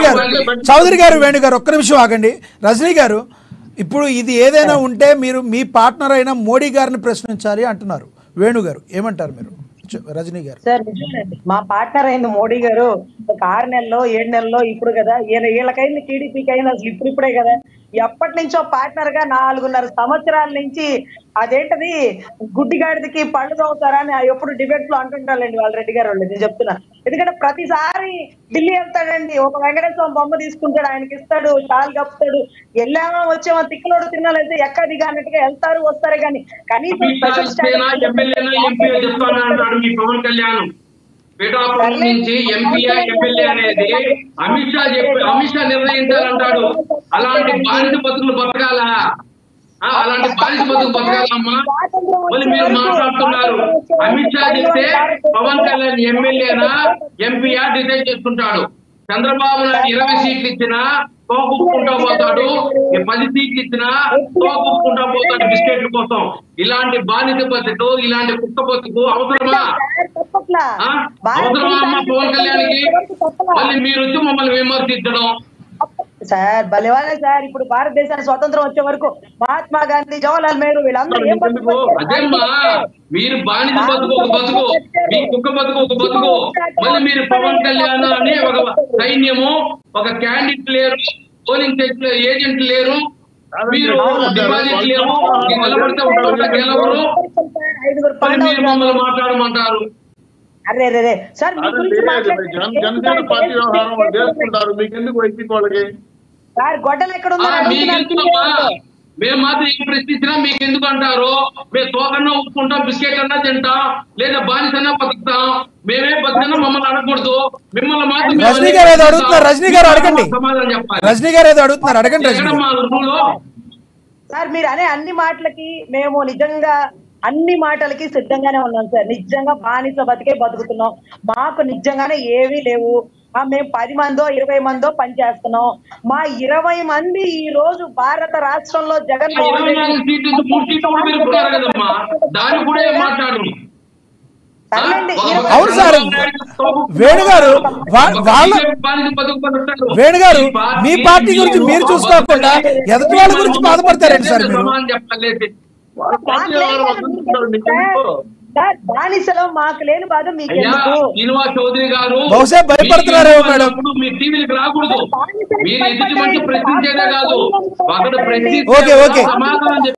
గారు చౌదరి గారు వేణు గారు ఒక్క నిమిషం ఆగండి రజనీ గారు ఇప్పుడు ఇది ఏదైనా ఉంటే మీరు మీ పార్ట్నర్ అయిన మోడీ గారిని ప్రశ్నించాలి అంటున్నారు వేణు గారు ఏమంటారు మీరు చ- రజనీ గారు సార్ నిజమేనండి మా పార్ట్నర్ అయింది మోడీ గారు ఒక ఆరు నెలల్లో ఏడు నెలల్లో ఇప్పుడు కదా ఈయన వీళ్ళకైంది టీడీపీకి అయింది అసలు ఇప్పుడు ఇప్పుడే కదా ఎప్పటి నుంచో పార్ట్నర్ గా నాలుగున్నర సంవత్సరాల నుంచి అదేంటది గుడ్డిగాడికి పళ్ళు తవ్వుతారా అని ఎప్పుడు డిబేట్ లో అంటుంటారండి వాళ్ళ రెడ్డి గారు వాళ్ళు నేను చెప్తున్నా ఎందుకంటే ప్రతిసారి ఢిల్లీ వెళ్తాడండి ఒక వెంకటేశ్వర బొమ్మ తీసుకుంటాడు ఆయనకి ఇస్తాడు చాలు కప్పుతాడు వెళ్ళామా వచ్చామా తిక్కలోడు తినాలైతే ఎక్కడ దిగా అన్నట్టుగా వెళ్తారు వస్తారే కానీ కనీసం స్పెషల్ ఇస్తేనా ఎమ్మెల్యేనా ఎంపీ చెప్తాను అంటాడు మీ పవన్ కళ్యాణ్ పిఠాపురం నుంచి ఎంపీయా ఎమ్మెల్యే అనేది అమిత్ షా చెప్పి అమిత్ షా నిర్ణయించాలంటాడు అలాంటి బానిస బతుకులు బతకాలా ఆ, అలాంటి బానిస బతుకు బతకాలమ్మా మళ్ళీ మీరు మాట్లాడుతున్నారు అమిత్ షా చెప్తే పవన్ కళ్యాణ్ ఎమ్మెల్యేనా ఎంపీయా డిసైడ్ చేసుకుంటాడు చంద్రబాబు నాయుడు ఇరవై సీట్లు ఇచ్చినా తోకుప్పుకుంటా పోతాడు ఈ పది సీట్లు ఇచ్చినా తోకుప్పుకుంటా పోతాడు బిస్కెట్ల కోసం ఇలాంటి బానిస బతుకు ఇలాంటి కుక్క బతుకు అవసరమా ఆ? అవసరమా అమ్మా పవన్ కళ్యాణ్కి మళ్ళీ మీరు వచ్చి మమ్మల్ని విమర్శించడం సార్ భలేవానే సార్ ఇప్పుడు భారతదేశానికి స్వతంత్రం వచ్చే వరకు మహాత్మా గాంధీ జవహర్లాల్ నెహ్రూ వీళ్ళందరూ ఏం బతుకు బతికారు? అదేమ్మా మీరు బానిస బతుకు ఒక బతుకు మీ కుక్క బతుకు ఒక బతుకు మళ్ళీ మీరు పవన్ కళ్యాణ్ అని ఒక సైన్యము ఒక క్యాండిడేట్ లేరు పోలింగ్ ఏజెంట్ లేరు మీరు డిపాజిట్ లేవు మీరు నిలబడితే ఒక గెలవరు ఐదుగురు మళ్ళీ మీరు పాండవులు మమ్మల్ని మాట్లాడమంటారు అరే రే రే సార్ మీ అదండి గురించి జన మాట్లాడితే జనసేన పార్టీ వ్యవహారం వాళ్ళు చేసుకుంటారు మీకు ఎందుకు వైసీపీ వాళ్ళకి సార్ గొడ్డలు ఎక్కడ ఆ, ఉందని మీకు అడుగుతున్నారు ఎందుకమ్మా మేము మాత్రం ఏం ప్రశ్నించినా మీకు ఎందుకు అంటారు మేము తోకన్నా ఉప్పుకుంటాం బిస్కెట్ అన్నా తింటాం లేదా బానిస అన్నా బతుకుతాం మేమే బతికన్నా మమ్మల్ని అడగకూడదు మిమ్మల్ని మాత్రం మేము రజనీ గారు ఏదో అడుగుతున్నారు రజనీ గారు అడగండి సమాధానం చెప్పాలి రజనీ గారు ఏదో అడుగుతున్నారు అడగండి రజనీ ఎక్కడ గారు. మా రూలో సార్ మీరు అనే అన్ని మాటలకి మేము నిజంగా అన్ని మాటలకి సిద్ధంగానే ఉన్నాం సార్ నిజంగా బానిస బతికే బతుకుతున్నాం మాకు నిజంగానే ఏవీ లేవు ఆ మేము పది మందో ఇరవై మందో పనిచేస్తున్నాం మా ఇరవై మంది ఈ రోజు భారత రాష్ట్రంలో జగన్మోహన్ ఇరవై నాలుగు సీట్లు నుంచి మూడు సీట్లు కూడా పెరుగుతున్నారు కదమ్మా దాన్ని కూడా ఏం మాట్లాడరు సర్లేండి, ఆ, ఇరవై- అవును సార్. వేణు గారు, వా- వాళ్ళ- బానిస బతుకు బతుకుతారు. వేణు గారు, ఈ పార్టీ మీ పార్టీ గురించి మీరు చూసుకోకుండా ఎదుటి వాళ్ళ గురించి బాధపడతారండి సార్ మీరు. సమాధానం చెప్పలేదు వాళ్ళ పార్టీ వ్యవహారం వాళ్ళు చూసుకుంటారు మీకు ఎందుకు సార్ బానిసలో మాకు లేని బాధ మీకు అయ్యా ఎందుకు శ్రీనివాస్ చౌదరి గారు బహుశా భయపడుతున్నారేమో మీకు మేడం. అప్పుడు మీ టీవీలకు రాకూడదు మీరు ఎదుటి మంచి ప్రశ్నించేదే కాదు ఒకడు ప్రశ్నిస్తే ఓకే, ఓకే. సమాధానం చెప్పి